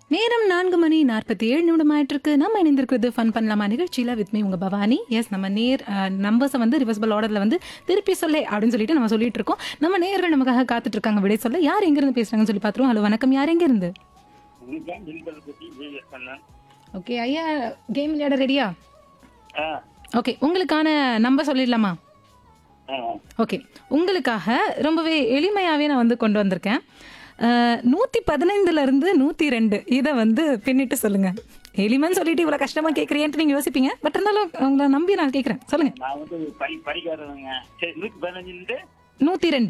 நேரம் நான்கு மணி நாற்பத்தி ஏழு நிமிடம் ஆயிட்டிருக்கு நம்ம இணைந்திருக்கிறது ஃபன் பண்ணலாமா நிகழ்ச்சியில் வித் மீ உங்க பவானி எஸ் நம்ம நேர் நம்பர்ஸை வந்து ரிவர்சபிள் ஆர்டரில் வந்து திருப்பி சொல்லே அப்படின்னு சொல்லிட்டு நம்ம சொல்லிட்டு இருக்கோம் நம்ம நேர்கள் நமக்காக காத்துட்டு இருக்காங்க விடை சொல்ல யார் எங்கேருந்து பேசுறாங்கன்னு சொல்லி பார்த்துருவோம் ஹலோ வணக்கம் யார் எங்கேருந்து வணக்கம் திண்டுக்கல் பற்றி ஜிஎஸ் கண்ணன் ஓகே ஐயா கேம் விளையாட ரெடியா ஆ ஓகே உங்களுக்கான நம்பர் சொல்லிடலாமா ஆ ஓகே உங்களுக்காக ரொம்பவே எளிமையாகவே நான் வந்து கொண்டு வந்திருக்கேன் நூற்றி பதினைந்துலேருந்து நூற்றி ரெண்டு இதை வந்து பின்னிட்டு சொல்லுங்கள் எளிமைன்னு சொல்லிட்டு இவ்வளோ கஷ்டமாக கேட்குறியன்ட்டு நீங்கள் யோசிப்பீங்க பட் இருந்தாலும் உங்களை நம்பி நான் கேட்குறேன் சொல்லுங்கள் நான் வந்து படி படிக்காதவங்க சரி நூற்றி பதினஞ்சுலேருந்து நூற்றி ரெண்டு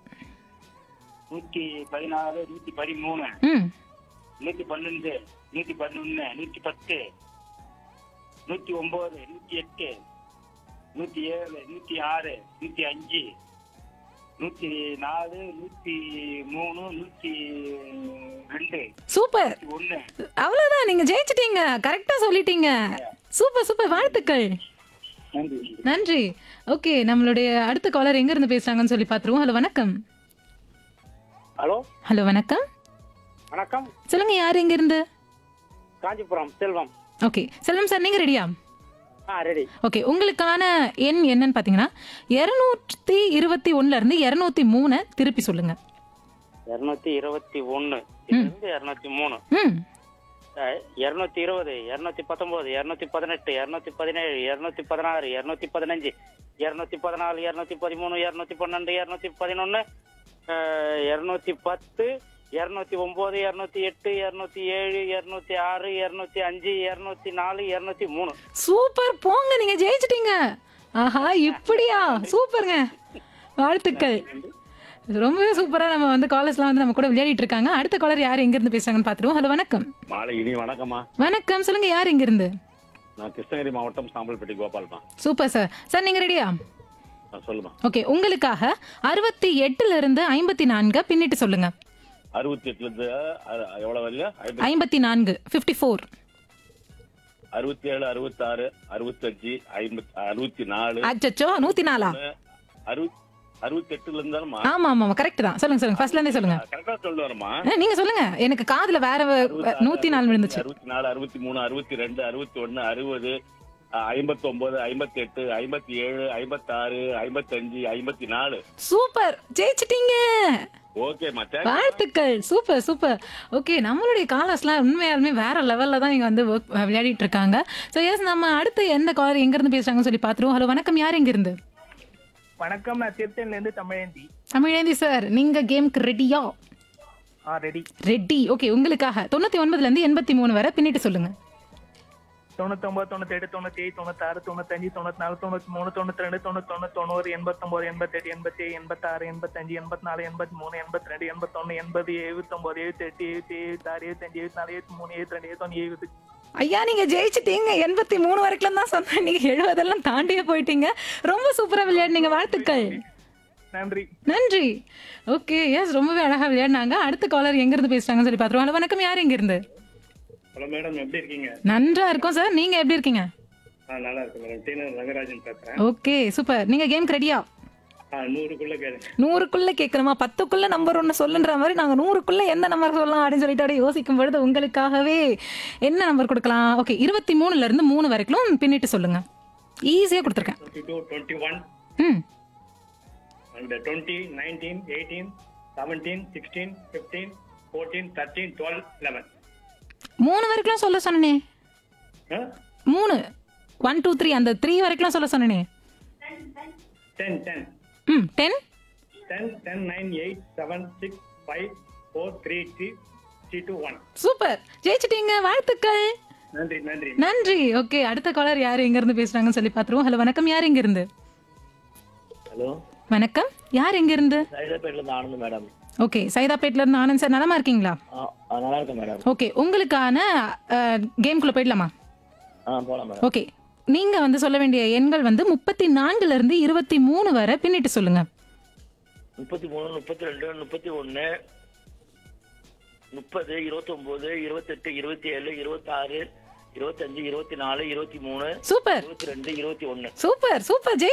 நூற்றி பதினாறு நூற்றி பதிமூணு ம் நூற்றி பன்னெண்டு நூற்றி பதினொன்று நூற்றி பத்து நூற்றி ஒம்பது நூற்றி எட்டு நூற்றி ஏழு நூற்றி ஆறு நூற்றி அஞ்சு நூற்றி நாலு நூற்றி மூணு நூற்றி ரெண்டு சூப்பர் ஒன்று அவ்வளோதான் நீங்கள் ஜெயிச்சிட்டீங்க கரெக்டாக சொல்லிட்டீங்க சூப்பர் சூப்பர் வாழ்த்துக்கள் நன்றி நன்றி ஓகே நம்மளுடைய அடுத்த காலர் எங்கேருந்து பேசுகிறாங்கன்னு சொல்லி பார்த்துருவோம் ஹலோ வணக்கம் ஹலோ ஹலோ வணக்கம் வணக்கம் சொல்லுங்கள் யார் எங்கேருந்து காஞ்சிபுரம் செல்வம் ஓகே செல்வம் சார் நீங்கள் ரெடியா ஆ ரெடி ஓகே உங்களுக்கான எண் என்னன்னு பார்த்தீங்கன்னா இரநூத்தி இருபத்தி ஒன்னுல இருந்து இரநூத்தி மூணை திருப்பி சொல்லுங்க இருநூத்தி இருபத்தி ஒன்னு இருந்து இருநூத்தி மூணு ம் இருநூத்தி இருபது இருநூத்தி பத்தொன்பது இருநூத்தி பதினெட்டு இருநூத்தி பதினேழு இருநூத்தி பதினாறு இருநூத்தி பதினஞ்சு இருநூத்தி பதினாலு இருநூத்தி பதிமூணு இருநூத்தி பன்னெண்டு இருநூத்தி பதினொன்னு இருநூத்தி பத்து இருநூத்தி ஒன்பது இருநூத்தி எட்டு இருநூத்தி ஏழு இருநூத்தி ஆறு இருநூத்தி அஞ்சு இருநூத்தி நாலு இருநூத்தி மூணு சூப்பர் போங்க நீங்க ஜெயிச்சிட்டீங்க ஆஹா இப்படியா சூப்பருங்க வாழ்த்துக்கள் ரொம்பவே சூப்பரா நம்ம வந்து காலேஜ்லாம் வந்து நம்ம கூட விளையாடிட்டு இருக்காங்க அடுத்த காலர் யார் எங்க இருந்து பேசுறாங்கன்னு பார்த்துருவோம் ஹலோ வணக்கம் மாலை இனி வணக்கம்மா வணக்கம் சொல்லுங்க யார் எங்க இருந்து நான் கிருஷ்ணகிரி மாவட்டம் சாம்பல்பட்டி கோபால்மா சூப்பர் சார் சார் நீங்க ரெடியா ஆ, சொல்லுமா ஓகே உங்களுக்காக அறுபத்தி எட்டுல இருந்து ஐம்பத்தி நான்கு பின்னிட்டு சொல்லுங்க அறுபத்தி எட்டுல இருந்து அ- எவ்வளவு வரையா ஐம்பத்தி நான்கு ஃபிஃப்டி ஃபோர் அறுபத்தி ஏழு அறுபத்தாறு அறுபத்தஞ்சு ஐம்பத்தி அறுபத்தி நாலு அச்சச்சோ நூத்தி நாலா அறுபத் அறுபத்தி எட்டுல இருந்தாலுமா ஆமா ஆமா கரெக்ட் தான் சொல்லுங்க சொல்லுங்க ஃபர்ஸ்ட்ல இருந்தே சொல்லுங்க கரெக்டா சொல்லுவாருமா ஆ, நீங்க சொல்லுங்க எனக்கு காதுல வேற வ- நூத்தி நாலு விழுந்துச்சு அறுபத்தி நாலு அறுபத்தி மூணு அறுபத்தி ரெண்டு அறுபத்தி ஒன்னு அறுபது ஐம்பத்தி ஒன்பது ஐம்பத்தி எட்டு ஐம்பத்தி ஏழு ஐம்பத்தாறு ஐம்பத்தஞ்சு ஐம்பத்தி நாலு சூப்பர் ஜெயிச்சிட்டீங்க ஓகேம்மா வாழ்த்துக்கள் சூப்பர் சூப்பர் ஓகே நம்மளுடைய காலர்ஸ்லாம் உண்மையாலுமே வேற லெவல்ல தான் இங்க வந்து ஒர்க் விளையாடிட்டு இருக்காங்க ஸோ எஸ் நம்ம அடுத்து எந்த காலர் எங்க இருந்து பேசுறாங்கன்னு சொல்லி பார்த்துருவோம் ஹலோ வணக்கம் யார் எங்க இருந்து வணக்கம் நான் திருத்தன்ல இருந்து தமிழேந்தி தமிழேந்தி சார் நீங்க கேம்க்கு ரெடியா ஆ ரெடி ரெடி ஓகே உங்களுக்காக தொண்ணூத்தி ஒன்பதுல இருந்து எண்பத்தி மூணு வரை பின்னிட்டு சொல்லுங்க தொண்ணூத்தொன்பது தொண்ணூத்தெட்டு தொண்ணூத்தி ஏழு தொண்ணூத்தாறு தொண்ணூத்தஞ்சு தொண்ணூத்தி நாலு தொண்ணூத்தி மூணு தொண்ணூத்தி ரெண்டு தொண்ணூத்தொன்னு தொண்ணூறு எண்பத்தொன்பது எண்பத்தெட்டு எண்பத்தி ஏழு எண்பத்தாறு எண்பத்தஞ்சு எண்பத்தி நாலு எண்பத்தி மூணு எண்பத்தி ரெண்டு எண்பத்தொன்னு எண்பது எழுபத்தொன்பது எழுபத்தெட்டு எழுபத்தி எழுபத்தாறு எழுபத்தஞ்சு எழுபத்தி நாலு எழுபத்தி மூணு எழுபத்தி ரெண்டு எழுபத்தொன்னு எழுபது ஐயா நீங்க ஜெயிச்சிட்டீங்க எண்பத்தி மூணு வரைக்கும் தான் சொன்னேன் நீங்க எழுபதெல்லாம் தாண்டியே போயிட்டீங்க ரொம்ப சூப்பரா விளையாடுனீங்க வாழ்த்துக்கள் நன்றி நன்றி ஓகே எஸ் ரொம்பவே அழகா விளையாடினாங்க அடுத்த காலர் எங்க இருந்து பேசுறாங்கன்னு சொல்லி பாத்துருவோம் ஹலோ வணக்கம் யார் எங்க இருந்து ஹலோ மேடம் எப்படி இருக்கீங்க நன்றா இருக்கும் சார் நீங்க எப்படி இருக்கீங்க ஆ நல்லா இருக்கு மேடம் டீனர் ரங்கராஜன் பேசுறேன் ஓகே சூப்பர் நீங்க கேம் ரெடியா ஆ நூறுக்குள்ள கேளுங்க நூறுக்குள்ள கேட்கணுமா பத்துக்குள்ள நம்பர் ஒன்று சொல்லுன்ற மாதிரி நாங்கள் நூறுக்குள்ள எந்த நம்பர் சொல்லலாம் அப்படின்னு சொல்லிட்டு அப்படியே யோசிக்கும் பொழுது உங்களுக்காகவே என்ன நம்பர் கொடுக்கலாம் ஓகே இருபத்தி மூணுல இருந்து மூணு வரைக்கும் பின்னிட்டு சொல்லுங்க ஈஸியாக கொடுத்துருக்கேன் டுவெண்ட்டி டூ டுவெண்ட்டி ஒன் ம் and twenty nineteen eighteen seventeen sixteen fifteen fourteen thirteen twelve eleven மூணு வரைக்கும் சொல்ல சொன்னனே மூணு ஒன் டூ த்ரீ அந்த த்ரீ வரைக்கும் சொல்ல சொன்னனே டென் டென் ம் ten ten ten nine eight seven six five four three three three two one super ஜெயிச்சிட்டீங்க வாழ்த்துக்கள் நன்றி நன்றி நன்றி ஓகே அடுத்த காலர் யார் எங்க இருந்து பேசுறாங்கன்னு சொல்லி பார்த்துருவோம் ஹலோ வணக்கம் யார் எங்க இருந்து ஹலோ வணக்கம் யார் எங்க இருந்து சைதாப்பேட்டில் இருந்து ஆனந்த் மேடம் ஓகே சைதாப்பேட்ல இருந்து ஆனந்த் சார் நலமா இருக்கீங்களா ஆ ஆ, நல்லா இருக்கேன் மேடம் ஓகே உங்களுக்கான கேம்குள்ள போயிடலாமா ஆ போகலாம் மேடம் ஓகே நீங்க வந்து சொல்ல வேண்டிய எண்கள் வந்து முப்பத்தி நான்குல இருந்து இருபத்தி மூணு வரை பின்னிட்டு சொல்லுங்க முப்பத்தி மூணு முப்பத்தி ரெண்டு முப்பத்தி ஒன்று முப்பது இருபத்தொம்போது இருபத்தெட்டு இருபத்தி ஏழு இருபத்தாறு இருபத்தஞ்சு இருபத்தி நாலு இருபத்தி மூணு சூப்பர் இருபத்தி ரெண்டு இருபத்தி ஒன்று சூப்பர் சூப்பர் ஜெய்